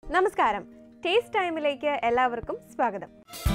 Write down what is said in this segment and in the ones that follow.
നമസ്കാരം ടേസ്റ്റ് ടൈമിലേക്ക് എല്ലാവർക്കും സ്വാഗതം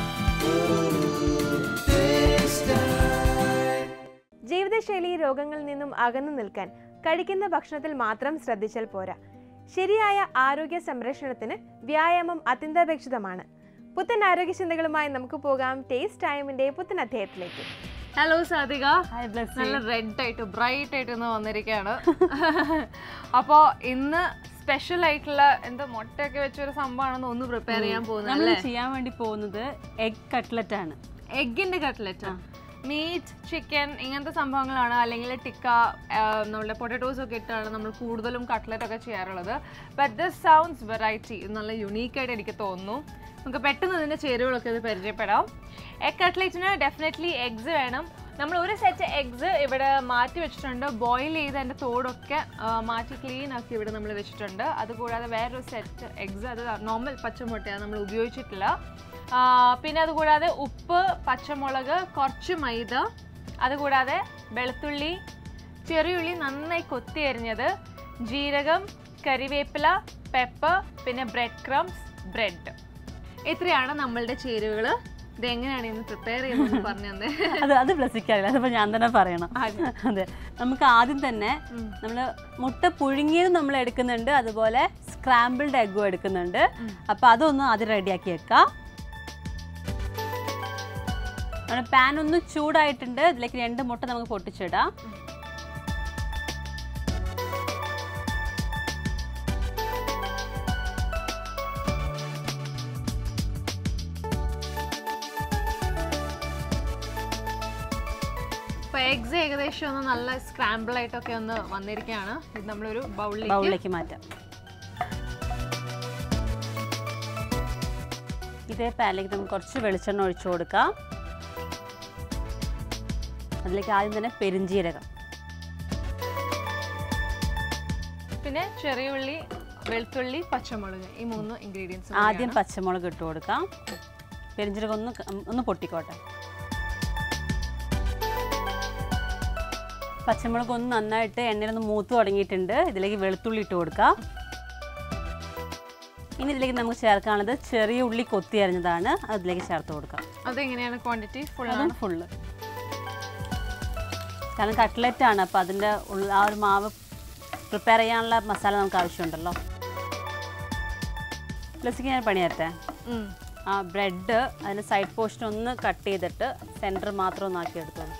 ജീവിതശൈലി രോഗങ്ങളിൽ നിന്നും അകന്നു നിൽക്കാൻ കഴിക്കുന്ന ഭക്ഷണത്തിൽ മാത്രം ശ്രദ്ധിച്ചാൽ പോരാ ശരിയായ ആരോഗ്യ സംരക്ഷണത്തിന് വ്യായാമം അത്യന്താപേക്ഷിതമാണ് പുത്തൻ ആരോഗ്യ ചിന്തകളുമായി നമുക്ക് പോകാം ടേസ്റ്റ് ടൈമിന്റെ പുത്തൻ അധ്യായത്തിലേക്ക് ഹലോ സാധിക ഹായ് ബ്ലസ് നല്ല റെഡ് ആയിട്ട് ബ്രൈറ്റ് ആയിട്ട് ഇന്ന് വന്നിരിക്കുകയാണ് അപ്പോൾ ഇന്ന് സ്പെഷ്യൽ ആയിട്ടുള്ള എന്താ മുട്ടയൊക്കെ വെച്ചൊരു സംഭവമാണെന്ന് ഒന്ന് പ്രിപ്പയർ ചെയ്യാൻ പോകുന്നത് നമ്മൾ അല്ലേ ചെയ്യാൻ വേണ്ടി പോകുന്നത് എഗ് കട്ട്ലറ്റ് ആണ് എഗിന്റെ കട്ട്ലറ്റ് മീറ്റ് ചിക്കൻ ഇങ്ങനത്തെ സംഭവങ്ങളാണ് അല്ലെങ്കിൽ ടിക്ക നമ്മുടെ പൊട്ടറ്റോസ് ഒക്കെ ഇട്ടാണ് നമ്മൾ കൂടുതലും കട്ട്ലറ്റ് ഒക്കെ ചെയ്യാറുള്ളത് ബട്ട് ദിസ് സൗണ്ട്സ് വെറൈറ്റി നല്ല യുണീക്കായിട്ട് എനിക്ക് തോന്നുന്നു നമുക്ക് പെട്ടെന്ന് ഇതിൻ്റെ ചേരുവകളൊക്കെ ഇത് പരിചയപ്പെടാം എഗ് കട്ട്ലറ്റിന് ഡെഫിനറ്റ്ലി എഗ്സ് വേണം നമ്മൾ ഒരു സെറ്റ് എഗ്സ് ഇവിടെ മാറ്റി വെച്ചിട്ടുണ്ട് ബോയിൽ ചെയ്ത് അതിൻ്റെ തോടൊക്കെ ആ, മാറ്റി ക്ലീൻ ആക്കി ഇവിടെ നമ്മൾ വെച്ചിട്ടുണ്ട് അതുകൂടാതെ വേറൊരു സെറ്റ് എഗ്സ് അത് നോർമൽ പച്ചമുട്ടയാണ് നമ്മൾ ഉപയോഗിച്ചിട്ടില്ല ആ, പിന്നെ അതുകൂടാതെ ഉപ്പ് പച്ചമുളക് കുറച്ച് മൈദ അതുകൂടാതെ വെളുത്തുള്ളി ചെറിയുള്ളി നന്നായി കൊത്തി അരിഞ്ഞത് ജീരകം കരിവേപ്പില പെപ്പർ പിന്നെ ബ്രെഡ് ക്രംസ് ബ്രെഡ് ഇത്രയാണ് നമ്മളുടെ ചേരുവകൾ ഇത് എങ്ങനെയാണ് ഇന്ന് പ്രിപ്പയർ ചെയ്യുന്നത് പറഞ്ഞു തന്നെ അത് അത് ബ്ലസ്സിക്കറിയില്ല അതിപ്പോൾ ഞാൻ തന്നെ പറയണം അതെ നമുക്ക് ആദ്യം തന്നെ നമ്മൾ മുട്ട പുഴുങ്ങിയത് നമ്മൾ എടുക്കുന്നുണ്ട് അതുപോലെ സ്ക്രാമ്പിൾഡ് എഗ്ഗും എടുക്കുന്നുണ്ട് അപ്പോൾ അതൊന്ന് ആദ്യം റെഡിയാക്കി വെക്കാം നമ്മുടെ പാൻ ഒന്ന് ചൂടായിട്ടുണ്ട് ഇതിലേക്ക് രണ്ട് മുട്ട നമുക്ക് പൊട്ടിച്ചിടാം ഇപ്പൊ എഗ്സ് ഏകദേശം ഒന്ന് നല്ല സ്ക്രാമ്പിൾ ആയിട്ടൊക്കെ ഒന്ന് വന്നിരിക്കുകയാണ് ഇത് നമ്മളൊരു ബൗളിലേക്ക് ബൗളിലേക്ക് മാറ്റാം ഇതേ പാനിലേക്ക് നമുക്ക് കുറച്ച് വെളിച്ചെണ്ണ ഒഴിച്ചു കൊടുക്കാം അതിലേക്ക് ആദ്യം തന്നെ പെരിഞ്ജീരകം പിന്നെ ചെറിയ ഉള്ളി വെളുത്തുള്ളി പച്ചമുളക് ഈ മൂന്ന് ഇൻഗ്രീഡിയൻസ് ആദ്യം പച്ചമുളക് ഇട്ട് കൊടുക്കാം പെരിഞ്ജീരകം ഒന്ന് ക- ഒന്ന് പൊട്ടിക്കോട്ടെ പച്ചമുളക് ഒന്ന് നന്നായിട്ട് എണ്ണയിലൊന്ന് മൂത്ത് തുടങ്ങിയിട്ടുണ്ട് ഇതിലേക്ക് വെളുത്തുള്ളി ഇട്ട് കൊടുക്കാം ഇനി ഇതിലേക്ക് നമുക്ക് ചേർക്കാനുള്ളത് ചെറിയ ഉള്ളി കൊത്തി അരിഞ്ഞതാണ് അതിലേക്ക് ചേർത്ത് കൊടുക്കാം അതെങ്ങനെയാണ് ക്വാണ്ടിറ്റി ഫുൾ അതും ഫുള്ള് കാരണം കട്ട്ലറ്റ് ആണ് അപ്പോൾ അതിൻ്റെ ഉള്ള ആ ഒരു മാവ് പ്രിപ്പയർ ചെയ്യാനുള്ള മസാല നമുക്ക് ആവശ്യമുണ്ടല്ലോ പ്ലസിക്ക് ഞാൻ പണി തരട്ടെ ആ ബ്രെഡ് അതിൻ്റെ സൈഡ് പോർഷൻ ഒന്ന് കട്ട് ചെയ്തിട്ട് സെൻറ്റർ മാത്രം ഒന്ന് ആക്കി എടുത്തോളൂ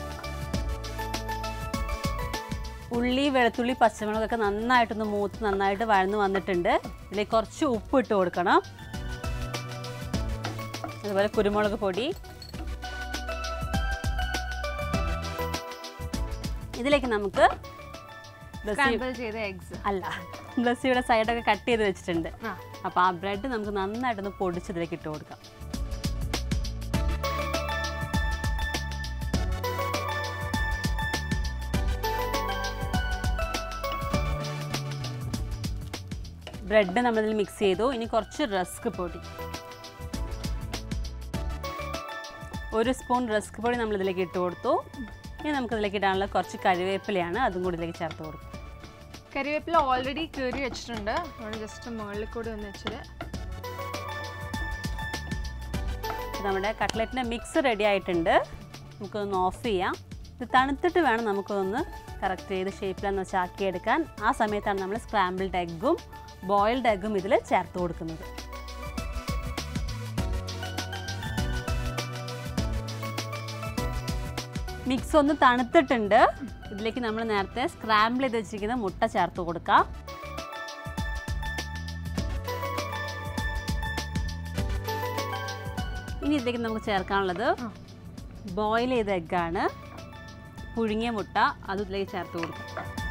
ഉള്ളി വെളുത്തുള്ളി പച്ചമുളകൊക്കെ നന്നായിട്ടൊന്ന് മൂത്ത് നന്നായിട്ട് വഴന്ന് വന്നിട്ടുണ്ട് ഇതിലേക്ക് കുറച്ച് ഉപ്പ് ഇട്ട് കൊടുക്കണം അതുപോലെ കുരുമുളക് പൊടി ഇതിലേക്ക് നമുക്ക് ബ്ലസ്സി സ്ക്രാമ്പിൾ ചെയ്ത എഗ്സ് അല്ല ബ്ലസ്സിയുടെ സൈഡൊക്കെ കട്ട് ചെയ്ത് വെച്ചിട്ടുണ്ട് ആ. അപ്പോൾ ആ ബ്രെഡ് നമുക്ക് നന്നായിട്ടൊന്ന് പൊടിച്ച് ഇതിലേക്ക് ഇട്ട് കൊടുക്കാം ബ്രെഡ് നമ്മളിതിൽ മിക്സ് ചെയ്തു ഇനി കുറച്ച് റസ്ക് പൊടി ഒരു സ്പൂൺ റസ്ക് പൊടി നമ്മൾ ഇതിലേക്ക് ഇട്ട് കൊടുത്തു ഇനി നമുക്ക് ഇതിലേക്ക് ഇടാനുള്ള കുറച്ച് കറിവേപ്പിലയാണ് അതും കൂടി ഇതിലേക്ക് ചേർത്ത് കൊടുക്കും കരിവേപ്പില ഓൾറെഡി കയറി വെച്ചിട്ടുണ്ട് നമ്മൾ ജസ്റ്റ് മുകളിൽ കൂടി ഒന്ന് വെച്ചത് അപ്പോൾ നമ്മുടെ കട്ട്ലറ്റിൻ്റെ മിക്സ് റെഡി ആയിട്ടുണ്ട് നമുക്കൊന്ന് ഓഫ് ചെയ്യാം ഇത് തണുത്തിട്ട് വേണം നമുക്കൊന്ന് കറക്റ്റ് ചെയ്ത് ഷേപ്പിലെന്ന് വെച്ചാൽ ആക്കിയെടുക്കാൻ ആ സമയത്താണ് നമ്മൾ സ്ക്രാമ്പിൾഡ് എഗ്ഗും ബോയിൽഡ് എഗ്ഗും ഇതിൽ ചേർത്ത് കൊടുക്കുന്നത് മിക്സ് ഒന്ന് തണുത്തിട്ടുണ്ട് ഇതിലേക്ക് നമ്മൾ നേരത്തെ സ്ക്രാമ്പിൾ ചെയ്ത് വെച്ചിരിക്കുന്ന മുട്ട ചേർത്ത് കൊടുക്കാം ഇനി ഇതിലേക്ക് നമുക്ക് ചേർക്കാനുള്ളത് ബോയിൽ ചെയ്ത എഗ്ഗാണ് പുഴുങ്ങിയ മുട്ട അത് ഇതിലേക്ക് ചേർത്ത് കൊടുക്കും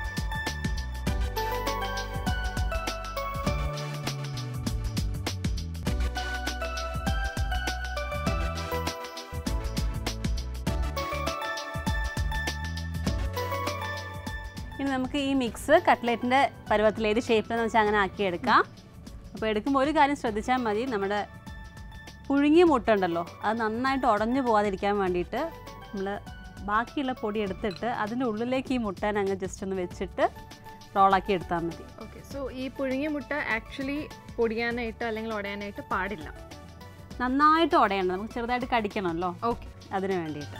ഇനി നമുക്ക് ഈ മിക്സ് കട്ട്ലറ്റിൻ്റെ പരുവത്തിൽ ഏത് ഷേപ്പിലെന്ന് വെച്ചാൽ അങ്ങനെ ആക്കിയെടുക്കാം അപ്പോൾ എടുക്കുമ്പോൾ ഒരു കാര്യം ശ്രദ്ധിച്ചാൽ മതി നമ്മുടെ പുഴുങ്ങിയ മുട്ട ഉണ്ടല്ലോ അത് നന്നായിട്ട് ഉടഞ്ഞു പോകാതിരിക്കാൻ വേണ്ടിയിട്ട് നമ്മൾ ബാക്കിയുള്ള പൊടി എടുത്തിട്ട് അതിൻ്റെ ഉള്ളിലേക്ക് ഈ മുട്ടേനെ അങ്ങ് ജസ്റ്റ് ഒന്ന് വെച്ചിട്ട് റോളാക്കി എടുത്താൽ മതി ഓക്കെ സോ ഈ പുഴുങ്ങിയ മുട്ട ആക്ച്വലി പൊടിയാനായിട്ട് അല്ലെങ്കിൽ ഉടയാനായിട്ട് പാടില്ല നന്നായിട്ട് ഉടയണം നമുക്ക് ചെറുതായിട്ട് കടിക്കണമല്ലോ ഓക്കെ അതിന് വേണ്ടിയിട്ട്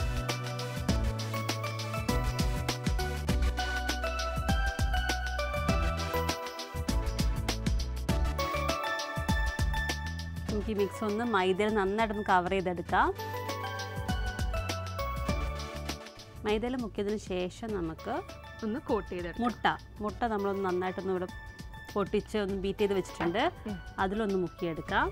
നമുക്ക് ഈ മിക്സ് ഒന്ന് മൈദയിൽ നന്നായിട്ടൊന്ന് കവർ ചെയ്തെടുക്കാം മൈദയിൽ മുക്കിയതിന് ശേഷം നമുക്ക് ഒന്ന് കോട്ട് ചെയ്തെടുക്കും മുട്ട മുട്ട നമ്മളൊന്ന് നന്നായിട്ടൊന്ന് ഇവിടെ പൊട്ടിച്ച് ഒന്ന് ബീറ്റ് ചെയ്ത് വെച്ചിട്ടുണ്ട് അതിലൊന്ന് മുക്കിയെടുക്കാം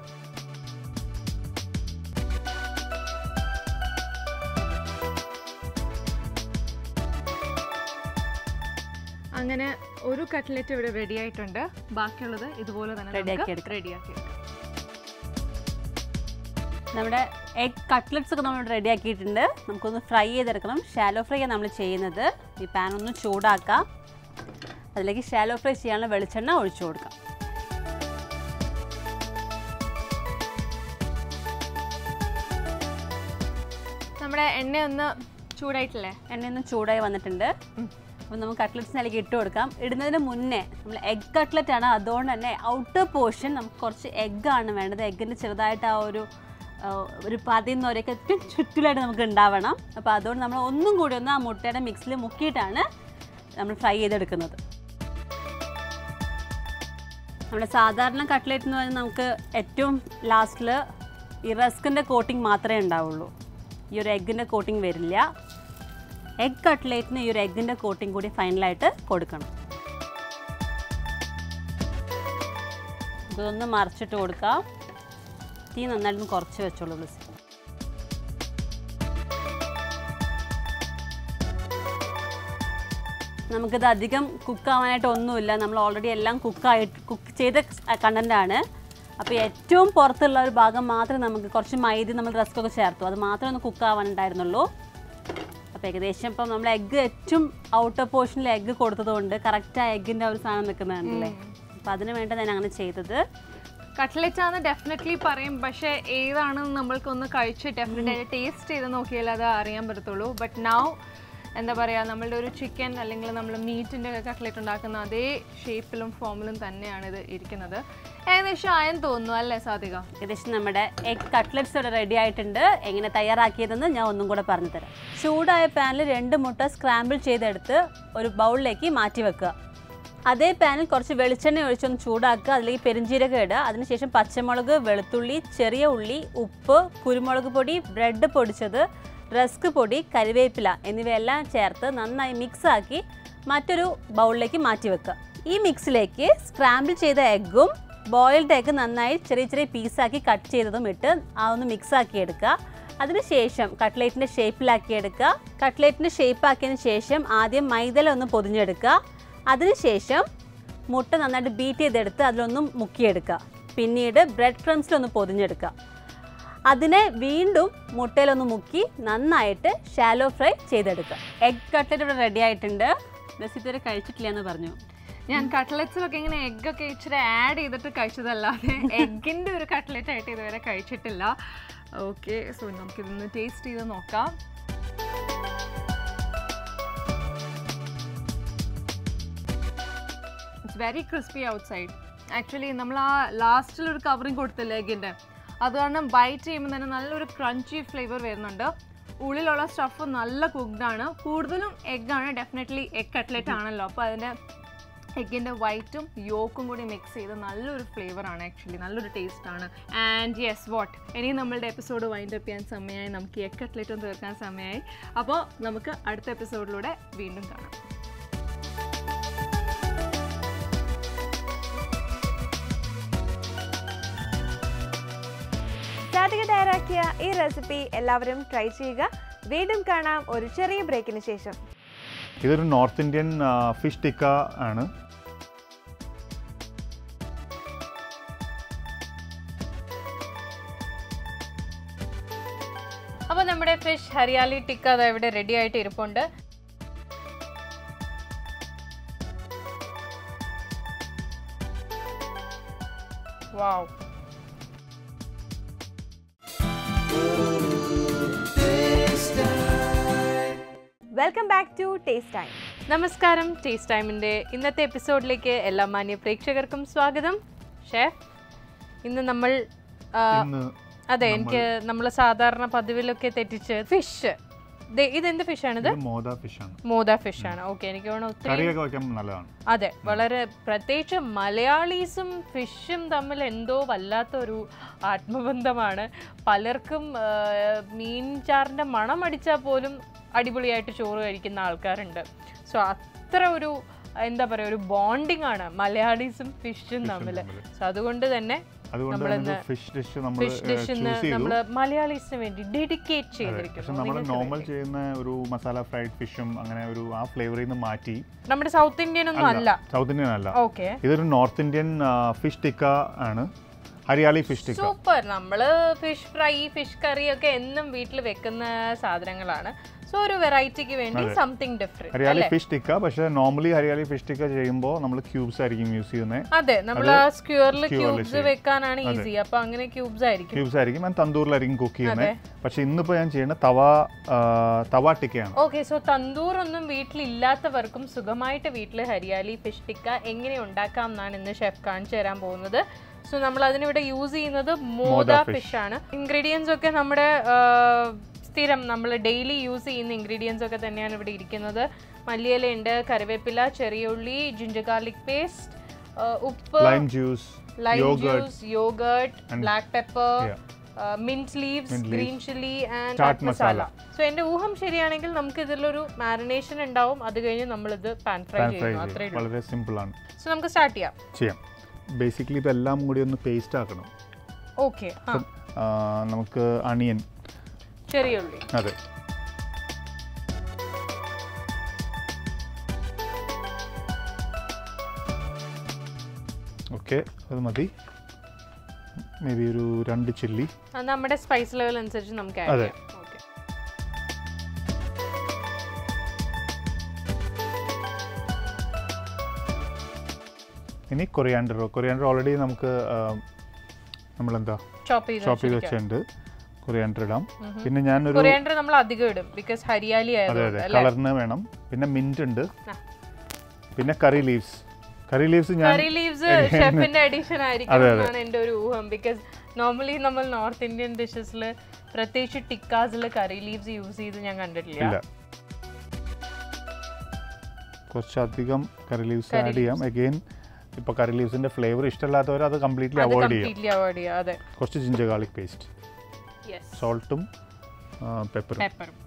അങ്ങനെ ഒരു കട്ട്ലറ്റ് ഇവിടെ റെഡി ആയിട്ടുണ്ട് ബാക്കിയുള്ളത് ഇതുപോലെ തന്നെ Ready-ആക്കി എടുക്കാം. റെഡിയാക്കി എടുക്കാം നമ്മുടെ എഗ് കട്ട്ലറ്റ്സ് ഒക്കെ നമ്മൾ റെഡി ആക്കിയിട്ടുണ്ട് നമുക്കൊന്ന് ഫ്രൈ ചെയ്തെടുക്കണം ഷാലോ ഫ്രൈ ആണ് നമ്മൾ ചെയ്യുന്നത് ഈ പാൻ ഒന്ന് ചൂടാക്കാം അതിലേക്ക് ഷാലോ ഫ്രൈ ചെയ്യാനുള്ള വെളിച്ചെണ്ണ ഒഴിച്ചു കൊടുക്കാം നമ്മുടെ എണ്ണ ഒന്ന് ചൂടായിട്ടില്ലേ എണ്ണയൊന്ന് ചൂടായി വന്നിട്ടുണ്ട് അപ്പോൾ നമുക്ക് കട്ട്ലറ്റ്സിനിലേക്ക് ഇട്ട് കൊടുക്കാം ഇടുന്നതിന് മുന്നേ നമ്മൾ എഗ് കട്ട്ലറ്റ് ആണ് അതുകൊണ്ട് തന്നെ ഔട്ടർ പോർഷൻ നമുക്ക് കുറച്ച് egg ആണ് വേണ്ടത് എഗ്ഗിൻ്റെ ചെറുതായിട്ട് ആ ഒരു ആ, ഒരു പതിന്നൊരൊക്കെ ചുറ്റിലായിട്ട് നമുക്ക് ഉണ്ടാവണം അപ്പോൾ അതുകൊണ്ട് നമ്മൾ ഒന്നും കൂടി ഒന്ന് ആ മുട്ടയുടെ മിക്സിൽ മുക്കിയിട്ടാണ് നമ്മൾ ഫ്രൈ ചെയ്തെടുക്കുന്നത് നമ്മുടെ സാധാരണ കട്ട്ലറ്റ് എന്ന് പറഞ്ഞാൽ നമുക്ക് ഏറ്റവും ലാസ്റ്റിൽ ഈ റസ്കിൻ്റെ കോട്ടിങ് മാത്രമേ ഉണ്ടാവുള്ളൂ ഈ ഒരു എഗ്ഗിൻ്റെ കോട്ടിങ് വരില്ല എഗ് കട്ട്ലേറ്റിന് ഈ ഒരു എഗ്ഗിൻ്റെ കോട്ടിങ് കൂടി ഫൈനലായിട്ട് കൊടുക്കണം ഇതൊന്ന് മറിച്ചിട്ട് കൊടുക്കാം തീ നന്നായിട്ടൊന്ന് കുറച്ച് വെച്ചോളൂ പ്ലീസ് നമുക്കിത് അധികം കുക്ക് ആവാനായിട്ട് ഒന്നുമില്ല നമ്മൾ ഓൾറെഡി എല്ലാം കുക്കായിട്ട് കുക്ക് ചെയ്ത കണ്ടൻ്റാണ് അപ്പോൾ ഏറ്റവും പുറത്തുള്ള ഒരു ഭാഗം മാത്രമേ നമുക്ക് കുറച്ച് മൈദ നമ്മൾ റസ്കൊക്കെ ചേർത്തു അത് മാത്രമേ ഒന്ന് കുക്ക് ആവാനുണ്ടായിരുന്നുള്ളൂ അപ്പോൾ ഏകദേശം ഇപ്പം നമ്മൾ എഗ്ഗ് ഏറ്റവും ഔട്ടർ പോർഷനിൽ എഗ്ഗ് കൊടുത്തതുകൊണ്ട് കറക്റ്റ് ആ എഗ്ഗിൻ്റെ ഒരു സാധനം നിൽക്കുന്നുണ്ടല്ലേ അപ്പോൾ അതിന് വേണ്ടി ഞാൻ അങ്ങനെ ചെയ്തത് കട്ട്ലറ്റ് ആണ് ഡെഫിനറ്റ്ലി പറയും പക്ഷേ ഏതാണെന്ന് നമ്മൾക്കൊന്ന് കഴിച്ച് ഡെഫിനറ്റ് ആയിട്ട് ടേസ്റ്റ് ചെയ്ത് നോക്കിയാൽ അത് അറിയാൻ പറ്റത്തുള്ളൂ ബട്ട് നൗ എന്താ പറയുക നമ്മളുടെ ഒരു ചിക്കൻ അല്ലെങ്കിൽ നമ്മൾ മീറ്റിൻ്റെ ഒക്കെ കട്ട്ലറ്റ് ഉണ്ടാക്കുന്ന അതേ ഷേപ്പിലും ഫോമിലും തന്നെയാണ് ഇത് ഇരിക്കുന്നത് ഏകദേശം ആയെന്ന് തോന്നുന്നു അല്ലേ സാധിക ഏകദേശം നമ്മുടെ എഗ് കട്ട്ലറ്റ്സ് ഇവിടെ റെഡി ആയിട്ടുണ്ട് എങ്ങനെ തയ്യാറാക്കിയതെന്ന് ഞാൻ ഒന്നും കൂടെ പറഞ്ഞു തരാം ചൂടായ പാനിൽ രണ്ട് മുട്ട സ്ക്രാമ്പിൾ ചെയ്തെടുത്ത് ഒരു ബൗളിലേക്ക് മാറ്റി വെക്കുക അതേ പാനിൽ കുറച്ച് വെളിച്ചെണ്ണ ഒഴിച്ചൊന്ന് ചൂടാക്കുക അതിലേക്ക് പെരിഞ്ചീരകം ഇടുക അതിനുശേഷം പച്ചമുളക് വെളുത്തുള്ളി ചെറിയ ഉള്ളി ഉപ്പ് കുരുമുളക് പൊടി ബ്രെഡ് പൊടിച്ചത് റസ്ക് പൊടി കരിവേപ്പില എന്നിവയെല്ലാം ചേർത്ത് നന്നായി മിക്സ് ആക്കി മറ്റൊരു ബൗളിലേക്ക് മാറ്റി വെക്കുക ഈ മിക്സിലേക്ക് സ്ക്രാമ്പിൾ ചെയ്ത എഗ്ഗും ബോയിൽഡ് എഗ്ഗ് നന്നായി ചെറിയ ചെറിയ പീസാക്കി കട്ട് ചെയ്തതും ഇട്ട് ആ ഒന്ന് മിക്സ് ആക്കി എടുക്കുക അതിനുശേഷം കട്ട്ലേറ്റിൻ്റെ ഷേപ്പിലാക്കി എടുക്കുക കട്ട്ലേറ്റിൻ്റെ ഷേപ്പ് ആക്കിയതിന് ശേഷം ആദ്യം മൈദല ഒന്ന് പൊതിഞ്ഞെടുക്കുക അതിനുശേഷം മുട്ട നന്നായിട്ട് ബീറ്റ് ചെയ്തെടുത്ത് അതിലൊന്നും മുക്കിയെടുക്കുക പിന്നീട് ബ്രെഡ് ക്രംസിലൊന്ന് പൊതിഞ്ഞെടുക്കുക അതിനെ വീണ്ടും മുട്ടയിലൊന്ന് മുക്കി നന്നായിട്ട് ഷാലോ ഫ്രൈ ചെയ്തെടുക്കുക എഗ് കട്ട്ലറ്റ് ഇവിടെ റെഡി ആയിട്ടുണ്ട് ബസ് ഇതുവരെ കഴിച്ചിട്ടില്ല എന്ന് പറഞ്ഞു ഞാൻ കട്ട്ലറ്റ്സിലൊക്കെ ഇങ്ങനെ egg ഒക്കെ ഇച്ചിരി ആഡ് ചെയ്തിട്ട് കഴിച്ചതല്ലാതെ എഗ്ഗിൻ്റെ ഒരു കട്ട്ലറ്റ് ആയിട്ട് ഇതുവരെ കഴിച്ചിട്ടില്ല ഓക്കെ സോ നമുക്കിതൊന്ന് ടേസ്റ്റ് ചെയ്ത് നോക്കാം it's very crispy outside actually നമ്മൾ ആ ലാസ്റ്റിൽ ഒരു കവറിങ് കൊടുത്തില്ല എഗ്ഗിൻ്റെ അത് കാരണം ബൈറ്റ് ചെയ്യുമ്പോൾ തന്നെ നല്ലൊരു ക്രഞ്ചി ഫ്ലേവർ വരുന്നുണ്ട് ഉള്ളിലുള്ള സ്റ്റഫ് നല്ല കുക്ക്ഡ് ആണ് കൂടുതലും എഗ്ഗാണ് ഡെഫിനറ്റ്ലി എഗ് കട്ട്ലറ്റ് ആണല്ലോ അപ്പോൾ അതിൻ്റെ എഗ്ഗിൻ്റെ വൈറ്റും യോക്കും കൂടി മിക്സ് ചെയ്ത് നല്ലൊരു ഫ്ലേവർ ആണ് ആക്ച്വലി നല്ലൊരു ടേസ്റ്റ് ആണ് ആൻഡ് യെസ് വാട്ട് ഇനി നമ്മളുടെ എപ്പിസോഡ് വൈൻഡ് അപ്പ് ചെയ്യാൻ സമയമായി നമുക്ക് എഗ് കട്ട്ലറ്റും തീർക്കാൻ സമയമായി അപ്പോൾ നമുക്ക് അടുത്ത എപ്പിസോഡിലൂടെ വീണ്ടും കാണാം സാധിക തയ്യാറാക്കിയ ഈ റെസിപ്പി എല്ലാവരും ട്രൈ ചെയ്യുക വീണ്ടും കാണാം ഒരു ചെറിയ ബ്രേക്കിന് ശേഷം ഇതൊരു നോർത്ത് ഇന്ത്യൻ ഫിഷ് ടിക്ക ആണ് അപ്പോൾ നമ്മുടെ ഫിഷ് ഹരിയാലി ടിക്ക അത് ഇവിടെ റെഡി ആയിട്ട് ഇരിപ്പുണ്ട് wow welcome back to taste time നമസ്കാരം ടേസ്റ്റ് ടൈമിൻ്റെ ഇന്നത്തെ എപ്പിസോഡിലേക്ക് എല്ലാ മാന്യ പ്രേക്ഷകർക്കും സ്വാഗതം ഷെഫ് ഇന്ന് നമ്മൾ ആ, ഇന്ന് അതെ എനിക്ക് നമ്മൾ സാധാരണ പതിവിലൊക്കെ തെറ്റിച്ച് ഫിഷ് ഇതെന്ത് ഫിഷാണിത് ഇത് മോദ ഫിഷ് ആണ് മോദ ഫിഷ് ആണ് ഓക്കെ എനിക്ക് തോന്നുന്നു ഒത്തിരി കറിയൊക്കെ വയ്ക്കാൻ നല്ലതാണ് അതെ വളരെ പ്രത്യേകിച്ച് മലയാളീസും ഫിഷും തമ്മിൽ എന്തോ വല്ലാത്തൊരു ആത്മബന്ധമാണ് പലർക്കും ആ, മീൻ ചാറിൻ്റെ മണം അടിച്ചാൽ പോലും അടിപൊളിയായിട്ട് ചോറ് കഴിക്കുന്ന ആൾക്കാരുണ്ട് സോ അത്ര ഒരു എന്താ പറയുക ഒരു ബോണ്ടിങ് ആണ് മലയാളീസും ഫിഷും തമ്മിൽ സോ അതുകൊണ്ട് തന്നെ അതുകൊണ്ട് നമ്മളിന്ന് ഫിഷ് ഡിഷ് നമ്മൾ ഫിഷ് ഡിഷ് ഇന്ന് ചൂസ് ചെയ്തു നമ്മൾ മലയാളീസിന് വേണ്ടി ഡെഡിക്കേറ്റ് പക്ഷെ ചെയ്തിരിക്കുന്നു നമ്മൾ നിങ്ങൾക്ക് നോർമൽ വേണ്ടി. ചെയ്യുന്ന ഒരു മസാല ഫ്രൈഡ് ഫിഷും അങ്ങനെ ഒരു ആ ഫ്ലേവറിൽ നിന്ന് മാറ്റി നമ്മുടെ സൗത്ത് ഇന്ത്യൻ ഒന്നും അല്ല സൗത്ത് ഇന്ത്യൻ അല്ല ഓക്കെ ഇതൊരു നോർത്ത് ഇന്ത്യൻ ഫിഷ് ടിക്ക ആണ് ഹരിയാലി ഫിഷ് ടിക്ക സൂപ്പർ നമ്മള് ഫിഷ് ഫ്രൈ ഫിഷ് കറി ഒക്കെ എന്നും വീട്ടിൽ വെക്കുന്ന സാധനങ്ങളാണ് സോ ഒരു വെറൈറ്റിക്ക് വേണ്ടി something different hariyali fish tikka പക്ഷേ നോർമലി ഹരിയാലി ഫിഷ് ടിക്ക ചെയ്യുമ്പോൾ നമ്മൾ ക്യൂബ്സ് ആയിരിക്കും യൂസ് ചെയ്യുന്നത് അതെ നമ്മൾ ആ സ്ക്യൂറിൽ skewer ല് ക്യൂബ്സ് ചെയ്യും. വെക്കാനാണ് ഈസി അപ്പൊ അങ്ങനെ ക്യൂബ്സ് ആയിരിക്കും ക്യൂബ്സ് ആയിരിക്കും ഞാൻ തന്തൂറിലായിരിക്കും കുക്ക് ചെയ്യുന്നത് പക്ഷെ ഇന്നിപ്പോൾ ഞാൻ ചെയ്യുന്നത് തവ ആ, തവ ടിക്കയാണ് ഓക്കെ സോ തന്തൂർ ഒന്നും വീട്ടിലില്ലാത്തവർക്കും സുഖമായിട്ട് വീട്ടിൽ ഹരിയാലി ഫിഷ് ടിക്ക എങ്ങനെ ഉണ്ടാക്കാം എന്നാണ് ഇന്ന് ഷെഫ് കാണിച്ചു തരാൻ പോകുന്നത് സോ നമ്മൾ അതിനിവിടെ യൂസ് ചെയ്യുന്നത് മോദ Moda fish. ഫിഷ് ആണ് ഇൻഗ്രീഡിയൻസ് ഒക്കെ നമ്മുടെ ആ, സ്ഥിരം നമ്മൾ ഡെയിലി യൂസ് ചെയ്യുന്ന ഇൻഗ്രീഡിയൻസ് ഒക്കെ തന്നെയാണ് ഇവിടെ ഇരിക്കുന്നത് മല്ലിയിലയുണ്ട് കറിവേപ്പില ചെറിയ ഉള്ളി ജിഞ്ചർ ഗാർലിക് പേസ്റ്റ് ഉപ്പ് lime juice lime yoghurt juice yoghurt black pepper Yeah. Mint leaves Mint green chilli and Chaat chaat masala masala. So എന്റെ ഊഹം ശരിയാണെങ്കിൽ നമുക്ക് ഇതിലൊരു മാരിനേഷൻ ഉണ്ടാവും അത് കഴിഞ്ഞ് നമ്മൾ ഇത് പാൻ ഫ്രൈ പാൻ ഫ്രൈ ചെയ്യുന്നു അത്രേ ഉള്ളൂ വളരെ സിമ്പിൾ ആണ് സോ നമുക്ക് സ്റ്റാർട്ട് ചെയ്യാം ചെയ്യാം ബേസിക്കലി ഇതെല്ലാം കൂടി ഒന്ന് പേസ്റ്റ് ആക്കണം ഓക്കെ അപ്പം, ആ, നമുക്ക് അണിയൻ ചെറിയ ഉള്ളി അതെ ഓക്കെ അത് മതി മേ ബി ഒരു രണ്ട് ചില്ലി അത് നമ്മുടെ സ്പൈസ് ലെവൽ അനുസരിച്ച് നമുക്ക് ആഡ് അതെ. ചെയ്യാം ഓക്കെ ഇനി കൊറിയാണ്ടർ കൊറിയാണ്ടർ ഓൾറെഡി നമുക്ക് ആ, നമ്മളെന്താ ചോപ്പ് ചെയ്ത് ചോപ്പ് ചെയ്ത് വെച്ചിരിക്കാം. വെച്ചിട്ടുണ്ട് കൊറിയാണ്ടർ ഇടാം പിന്നെ ഞാനൊരു കൊറിയാണ്ടർ നമ്മൾ അധികം ഇടും ബിക്കോസ് ഹരിയാലി അതെ ആയതുകൊണ്ട് അതെ അല്ലേ കളറിന് വേണം പിന്നെ മിന്റ് ഉണ്ട് ആ. പിന്നെ കറി ലീവ്സ് കറി ലീവ്സ് ഞാൻ കറി ലീവ്സ് ഷെഫിന്റെ അഡീഷൻ ആയിരിക്കും അതെ, അതെ. എന്നാണ് എൻ്റെ ഒരു ഊഹം ബിക്കോസ് നോർമലി നമ്മൾ നോർത്ത് ഇന്ത്യൻ ഡിഷസിൽ പ്രത്യേകിച്ച് ടിക്കാസിൽ കറി ലീവ്സ് യൂസ് ചെയ്ത് ഞാൻ കണ്ടിട്ടില്ല ഇല്ല കുറച്ചധികം കറി ലീവ്സ് ആഡ് ചെയ്യാം അഗെയിൻ ഇപ്പോൾ കറി ലീവ്സിൻ്റെ ഫ്ലേവർ ഇഷ്ടമില്ലാത്തവർ അത് കംപ്ലീറ്റ്ലി അത് അവോയ്ഡ് ചെയ്യാം കംപ്ലീറ്റ്ലി അവോയ്ഡ് ചെയ്യാം അതെ കുറച്ച് ജിഞ്ചർ ഗാർലിക് പേസ്റ്റ് യെസ് സോൾട്ടും പെപ്പറും പെപ്പറും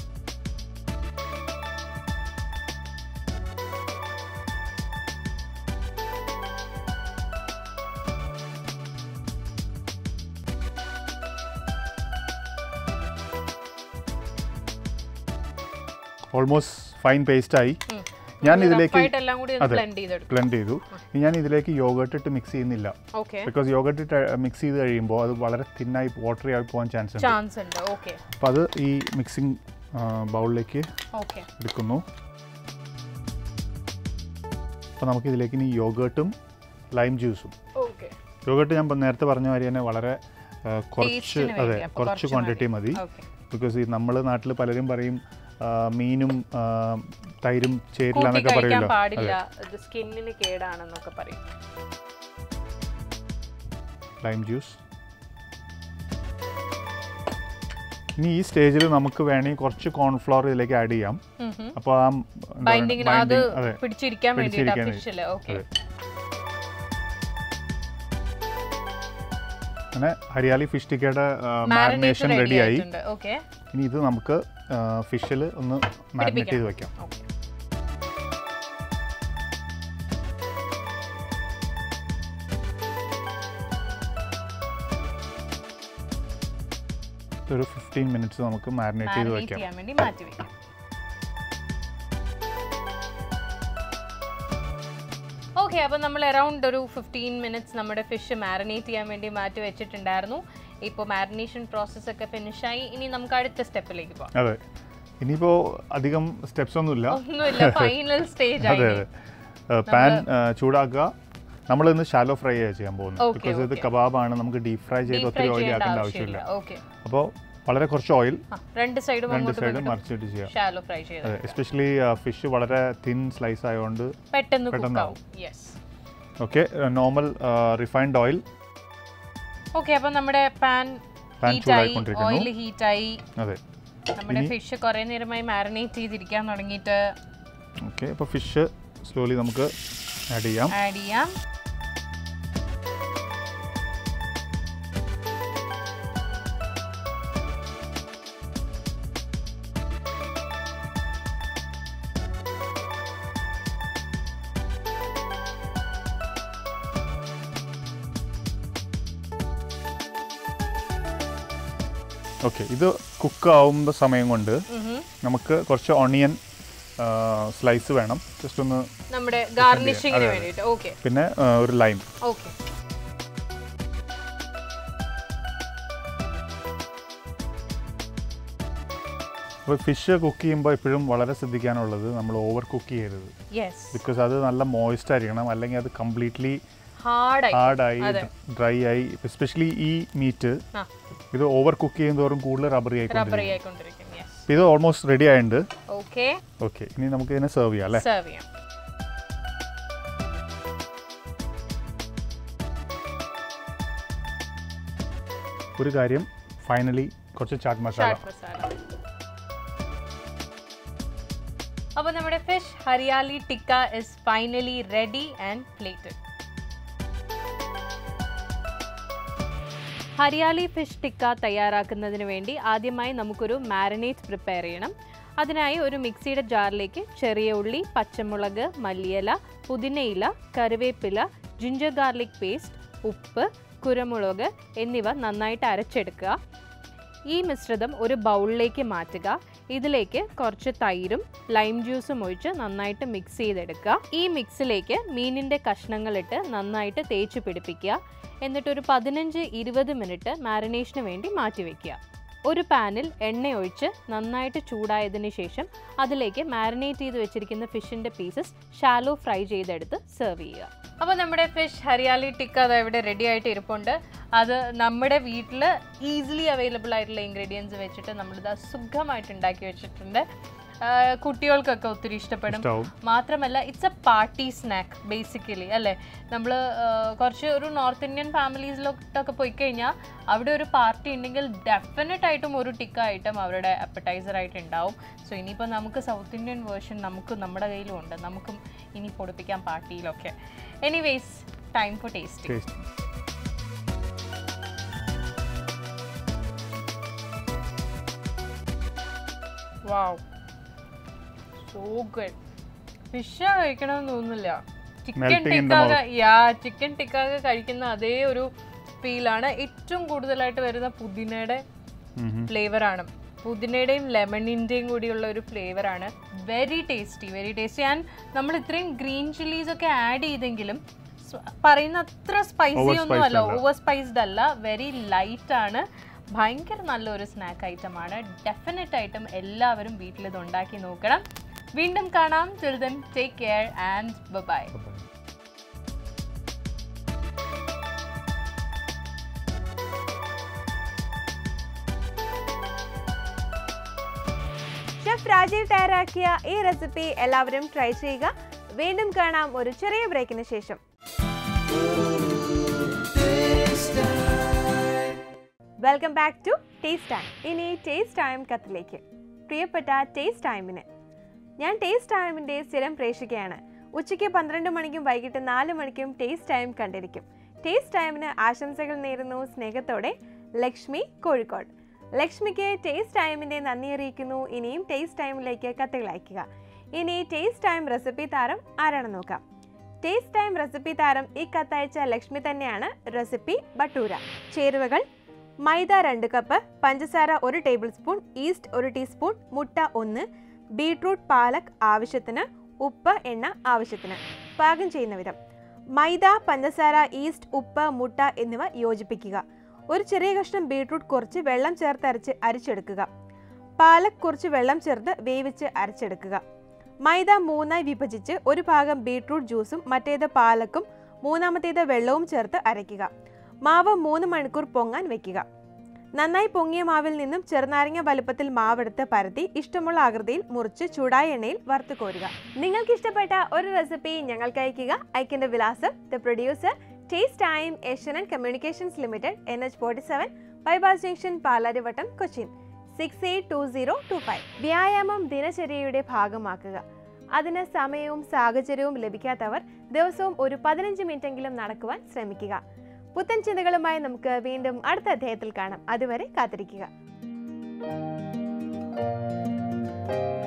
ഓൾമോസ്റ്റ് ഫൈൻ പേസ്റ്റായി ഞാൻ ഇതിലേക്ക് എല്ലാം കൂടി അതെ. ബ്ലെൻഡ് ചെയ്തെടുക്കും ബ്ലെൻഡ് ചെയ്തു ഇനി ഞാൻ ഇതിലേക്ക് യോഗർട്ട് ഇട്ട് മിക്സ് ചെയ്യുന്നില്ല ഓക്കെ ബിക്കോസ് യോഗർട്ട് ഇട്ട് മിക്സ് ചെയ്ത് കഴിയുമ്പോൾ അത് വളരെ തിന്നായി വാട്ടറി ആയി പോകാൻ ചാൻസ് ഉണ്ട് ചാൻസ് ഉണ്ട് ഓക്കെ അപ്പോൾ അത് ഈ മിക്സിംഗ് ബൗളിലേക്ക് ഓക്കെ എടുക്കുന്നു അപ്പോൾ നമുക്ക് ഇതിലേക്ക് ഇനി യോഗേർട്ടും ലൈം ജ്യൂസും ഓക്കെ യോഗേർട്ട് ഞാൻ ഇപ്പം നേരത്തെ പറഞ്ഞ മാതിരി തന്നെ വളരെ ആ, കുറച്ച് Taste-ന് അതെ വേണ്ടി, അപ്പോൾ കുറച്ച് കുറച്ച് ക്വാണ്ടിറ്റി മതി ഓക്കെ ബിക്കോസ് ഈ നമ്മൾ നാട്ടിൽ പലരും പറയും ആ, മീനും ആ, തൈരും ചേരില്ല കൂട്ടി എന്നൊക്കെ കഴിക്കാൻ പറയുമല്ലോ പാടില്ല ഇത് സ്കിന്നിന് കേടാണെന്നൊക്കെ പറയും ലൈം ജ്യൂസ് ഇനി ഈ സ്റ്റേജിൽ നമുക്ക് വേണമെങ്കിൽ കുറച്ച് കോൺഫ്ലവർ ഇതിലേക്ക് ആഡ് ചെയ്യാം അപ്പോൾ ആ എന്താ പറയുക, ബൈൻഡിങ്ങിന് അത് binding- അതെ പിടിച്ചിരിക്കാൻ വേണ്ടിയിട്ട് പിടിച്ചിരിക്കാൻ ഫിഷില് ഓക്കെ അതെ. അങ്ങനെ ഹരിയാലി ഫിഷ് ടിക്കയുടെ മാരിനേഷൻ റെഡിയായി ഓക്കെ ഇനി ഇത് നമുക്ക് ഫിഷിൽ ഒന്ന് മാരിനേറ്റ് ചെയ്ത് വെക്കാം ഓക്കെ ഒരു ഫിഫ്റ്റീൻ മിനിറ്റ്സ് നമുക്ക് മാരിനേറ്റ് ചെയ്ത് മാരിനേറ്റ് വെക്കാം ചെയ്യാൻ വേണ്ടി മാറ്റി വെക്കാം ഓക്കെ അപ്പോൾ നമ്മൾ അറൗണ്ട് ഒരു ഫിഫ്റ്റീൻ മിനിറ്റ്സ് നമ്മുടെ ഫിഷ് മാരിനേറ്റ് ചെയ്യാൻ വേണ്ടി മാറ്റി വെച്ചിട്ടുണ്ടായിരുന്നു ഇപ്പോൾ മാരിനേഷൻ പ്രോസസ്സ് ഒക്കെ ഫിനിഷായി ഇനി നമുക്ക് അടുത്ത സ്റ്റെപ്പിലേക്ക് പോകാം അതെ ഇനിയിപ്പോൾ അധികം സ്റ്റെപ്സ് ഒന്നുമില്ല ഒന്നുമില്ല ഫൈനൽ സ്റ്റേജ് അതെ ആയി അതെ പാൻ ചൂടാക്കുക നമ്മൾ ഇന്ന് ഷാലോ ഫ്രൈ ചെയ്യാൻ പോകുന്നത് Okay, ബിക്കോസ് ഇത് okay. കബാബാണ് നമുക്ക് ഡീപ് ഫ്രൈ ചെയ്ത് ഡീപ് ഫ്രൈ ഒത്തിരി ഓയിൽ ചെയ്യേണ്ട ആക്കേണ്ട ആവശ്യമില്ല ആവശ്യമില്ല ഓക്കെ അപ്പോൾ വളരെ കുറച്ച് ഓയിൽ രണ്ട് സൈഡും രണ്ട് അങ്ങോട്ടും സൈഡും ഇങ്ങോട്ടും മറിച്ചിട്ട് ചെയ്യാം ഷാലോ ഫ്രൈ ചെയ്ത് എസ്പെഷ്യലി ഫിഷ് വളരെ തിൻ സ്ലൈസ് ആയതുകൊണ്ട് പെട്ടെന്ന് പെട്ടെന്ന് കുക്കാവും yes okay normal refined oil okay അപ്പൊ നമ്മുടെ പാൻ Pan ഹീറ്റായി ചൂടായിക്കൊണ്ടിരിക്കുന്നു. ഓയിൽ ഹീറ്റായി അതെ നമ്മുടെ ഫിഷ് കുറെ നേരമായി മാരിനേറ്റ് ചെയ്തിരിക്കാൻ തുടങ്ങിയിട്ട് ഓക്കെ അപ്പോൾ ഫിഷ് സ്ലോലി നമുക്ക് ആഡ് ചെയ്യാം ആഡ് ചെയ്യാം ഓക്കെ ഇത് കുക്ക് ആവുന്ന സമയം കൊണ്ട് നമുക്ക് കുറച്ച് ഓണിയൻ സ്ലൈസ് വേണം ജസ്റ്റ് ഒന്ന് നമ്മുടെ ഗാർണിഷിങ്ങിന് അതെ, അതെ. വേണ്ടിയിട്ട് ഓക്കെ പിന്നെ ആ, ഒരു ലൈം ഓക്കെ അപ്പോൾ ഫിഷ് കുക്ക് ചെയ്യുമ്പോൾ എപ്പോഴും വളരെ ശ്രദ്ധിക്കാനുള്ളത് നമ്മൾ ഓവർ കുക്ക് ചെയ്യരുത് യെസ് ബിക്കോസ് അത് നല്ല മോയിസ്റ്റ് ആയിരിക്കണം അല്ലെങ്കിൽ അത് കംപ്ലീറ്റ്ലി ഹാർഡായി ഹാർഡായി അതെ. ഡ്രൈ ആയി എസ്പെഷ്യലി ഈ മീറ്റ് ആ ഇത് ഓവർ കുക്ക് ചെയ്യുന്നതോറും കൂടുതൽ റബ്ബറി റബ്ബറി ആയിക്കൊണ്ടിരിക്കും ആയിക്കൊണ്ടിരിക്കും യെസ് ഇത് ഓൾമോസ്റ്റ് റെഡി ആയിട്ടുണ്ട് ഓക്കെ ഓക്കെ ഇനി നമുക്ക് ഇതിനെ സെർവ് ചെയ്യാം അല്ലേ സെർവ് ചെയ്യാം ഒരു കാര്യം ഫൈനലി കുറച്ച് ചാറ്റ് മസാല ചാറ്റ് മസാല അപ്പോൾ നമ്മുടെ fish hariyali tikka is finally ready and plated hariyali fish tikka തയ്യാറാക്കുന്നതിന് വേണ്ടി ആദ്യമായി നമുക്കൊരു മാരിനേറ്റ് പ്രിപ്പയർ ചെയ്യണം അതിനായി ഒരു മിക്സിയുടെ ജാറിലേക്ക് ചെറിയ ഉള്ളി പച്ചമുളക് മല്ലിയില പുതിനയില കറിവേപ്പില ജിഞ്ചർ ഗാർലിക് പേസ്റ്റ് ഉപ്പ് കുരുമുളക് എന്നിവ നന്നായിട്ട് അരച്ചെടുക്കുക ഈ മിശ്രിതം ഒരു ബൗളിലേക്ക് മാറ്റുക ഇതിലേക്ക് കുറച്ച് തൈരും ലൈം ജ്യൂസും ഒഴിച്ച് നന്നായിട്ട് മിക്സ് ചെയ്തെടുക്കുക ഈ മിക്സിലേക്ക് മീനിൻ്റെ കഷ്ണങ്ങളിട്ട് നന്നായിട്ട് തേച്ച് പിടിപ്പിക്കുക എന്നിട്ട് ഒരു പതിനഞ്ച് ഇരുപത് മിനിറ്റ് മാരിനേഷന് വേണ്ടി മാറ്റി വെക്കുക ഒരു പാനിൽ എണ്ണ ഒഴിച്ച് നന്നായിട്ട് ചൂടായതിനു ശേഷം അതിലേക്ക് മാരിനേറ്റ് ചെയ്ത് വെച്ചിരിക്കുന്ന ഫിഷിൻ്റെ പീസസ് ഷാലോ ഫ്രൈ ചെയ്തെടുത്ത് സെർവ് ചെയ്യുക അപ്പോൾ നമ്മുടെ ഫിഷ് ഹരിയാലി ടിക്ക അത് ഇവിടെ റെഡി ആയിട്ട് ഇരിപ്പുണ്ട് അത് നമ്മുടെ വീട്ടിൽ ഈസിലി അവൈലബിൾ ആയിട്ടുള്ള ഇൻഗ്രീഡിയൻസ് വെച്ചിട്ട് നമ്മളിത് സുഖമായിട്ട് ഉണ്ടാക്കി വെച്ചിട്ടുണ്ട് ആ, കുട്ടികൾക്കൊക്കെ ഒത്തിരി ഇഷ്ടപ്പെടും ഇഷ്ടാവും മാത്രമല്ല it's a party snack basically അല്ലേ നമ്മൾ കുറച്ച് ഒരു നോർത്ത് ഇന്ത്യൻ ഫാമിലീസിലോട്ടൊക്കെ പോയി കഴിഞ്ഞാൽ അവിടെ ഒരു പാർട്ടി ഉണ്ടെങ്കിൽ ഡെഫിനറ്റ് ആയിട്ടും ഒരു ടിക്ക ഐറ്റം അവരുടെ അപ്പറ്റൈസർ ആയിട്ട് ഉണ്ടാവും സോ ഇനിയിപ്പോൾ നമുക്ക് സൗത്ത് ഇന്ത്യൻ വേർഷൻ നമുക്ക് നമ്മുടെ കയ്യിലും ഉണ്ട് നമുക്കും ഇനി പൊടിപ്പിക്കാം പാർട്ടിയിലൊക്കെ anyways time for taste taste wow so good fish കഴിക്കണമെന്ന് തോന്നുന്നില്ല ചിക്കൻ Melting in the ടിക്കാക യാ ചിക്കൻ ടിക്കാക കഴിക്കുന്ന അതേ ഒരു ഫീലാണ് ഏറ്റവും കൂടുതലായിട്ട് വരുന്ന പുതിനയുടെ ഫ്ലേവർ ആണ് പുതിനയുടെയും ലെമണിൻ്റെയും കൂടിയുള്ള ഒരു ഫ്ലേവർ ആണ് very tasty very tasty and നമ്മൾ ഇത്രയും ഗ്രീൻ ചില്ലീസ് ഒക്കെ ആഡ് ചെയ്തെങ്കിലും സ് പറയുന്ന അത്ര സ്പൈസി Over ഒന്നും അല്ല spiced അല്ല. ഓവർ സ്പൈസ്ഡ് അല്ല വെരി ലൈറ്റ് ആണ് ഭയങ്കര നല്ലൊരു സ്നാക്ക് ഐറ്റം ആണ് ഡെഫിനറ്റ് ആയിട്ടും എല്ലാവരും വീട്ടിൽ ഇത് ഉണ്ടാക്കി നോക്കണം വീണ്ടും കാണാം till then take care and bye chef Rajeev തയ്യാറാക്കിയ ഈ റെസിപ്പി എല്ലാവരും ട്രൈ ചെയ്യുക വീണ്ടും കാണാം ഒരു ചെറിയ ബ്രേക്കിന് ശേഷം welcome back to taste time ഇനി ടേസ്റ്റ് ടൈം കത്തിലേക്ക് പ്രിയപ്പെട്ട ടേസ്റ്റ് ടൈമിന് ഞാൻ ടേസ്റ്റ് ടൈമിൻ്റെ സ്ഥിരം പ്രേക്ഷിക്കുകയാണ് ഉച്ചയ്ക്ക് പന്ത്രണ്ട് മണിക്കും വൈകിട്ട് നാല് മണിക്കും ടേസ്റ്റ് ടൈം കണ്ടിരിക്കും ടേസ്റ്റ് ടൈമിന് ആശംസകൾ നേരുന്നു സ്നേഹത്തോടെ ലക്ഷ്മി കോഴിക്കോട് ലക്ഷ്മിക്ക് ടേസ്റ്റ് ടൈമിൻ്റെ നന്ദി അറിയിക്കുന്നു ഇനിയും ടേസ്റ്റ് ടൈമിലേക്ക് കത്തുകൾ അയയ്ക്കുക ഇനി ടേസ്റ്റ് ടൈം റെസിപ്പി താരം ആരാണെന്ന് നോക്കാം ടേസ്റ്റ് ടൈം റെസിപ്പി താരം ഈ കത്തയച്ച ലക്ഷ്മി തന്നെയാണ് റെസിപ്പി ബട്ടൂര ചേരുവകൾ മൈദ രണ്ട് കപ്പ് പഞ്ചസാര ഒരു ടേബിൾ സ്പൂൺ ഈസ്റ്റ് ഒരു ടീസ്പൂൺ മുട്ട ഒന്ന് ബീട്രൂട്ട് പാലക് ആവശ്യത്തിന് ഉപ്പ് എണ്ണ ആവശ്യത്തിന് പാകം ചെയ്യുന്ന വിധം മൈദ പഞ്ചസാര ഈസ്റ്റ് ഉപ്പ് മുട്ട എന്നിവ യോജിപ്പിക്കുക ഒരു ചെറിയ കഷ്ണം ബീട്രൂട്ട് കുറച്ച് വെള്ളം ചേർത്ത് അരച്ച് അരിച്ചെടുക്കുക പാലക് കുറച്ച് വെള്ളം ചേർത്ത് വേവിച്ച് അരച്ചെടുക്കുക മൈദ മൂന്നായി വിഭജിച്ച് ഒരു ഭാഗം ബീട്രൂട്ട് ജ്യൂസും മറ്റേത് പാലക്കും മൂന്നാമത്തേത് വെള്ളവും ചേർത്ത് അരയ്ക്കുക മാവ് മൂന്ന് മണിക്കൂർ പൊങ്ങാൻ വെക്കുക നന്നായി പൊങ്ങിയ മാവിൽ നിന്നും ചെറുനാരങ്ങ വലുപ്പത്തിൽ മാവെടുത്ത് പരത്തി ഇഷ്ടമുള്ള ആകൃതിയിൽ മുറിച്ച് ചൂടായ എണ്ണയിൽ വറുത്ത് കോരുക നിങ്ങൾക്ക് ഇഷ്ടപ്പെട്ട ഒരു റെസിപ്പി ഞങ്ങൾക്ക് അയക്കുക അയക്കേണ്ട വിലാസം the producer taste time Asian and communications limited N H forty seven bypass junction Palarivattom Cochin six eight two zero two five വ്യായാമം ദിനചര്യയുടെ ഭാഗമാക്കുക അതിന് സമയവും സാഹചര്യവും ലഭിക്കാത്തവർ ദിവസവും ഒരു പതിനഞ്ച് മിനിറ്റെങ്കിലും നടക്കുവാൻ ശ്രമിക്കുക പുത്തൻ ചിന്തകളുമായി നമുക്ക് വീണ്ടും അടുത്ത അധ്യായത്തിൽ കാണാം അതുവരെ കാത്തിരിക്കുക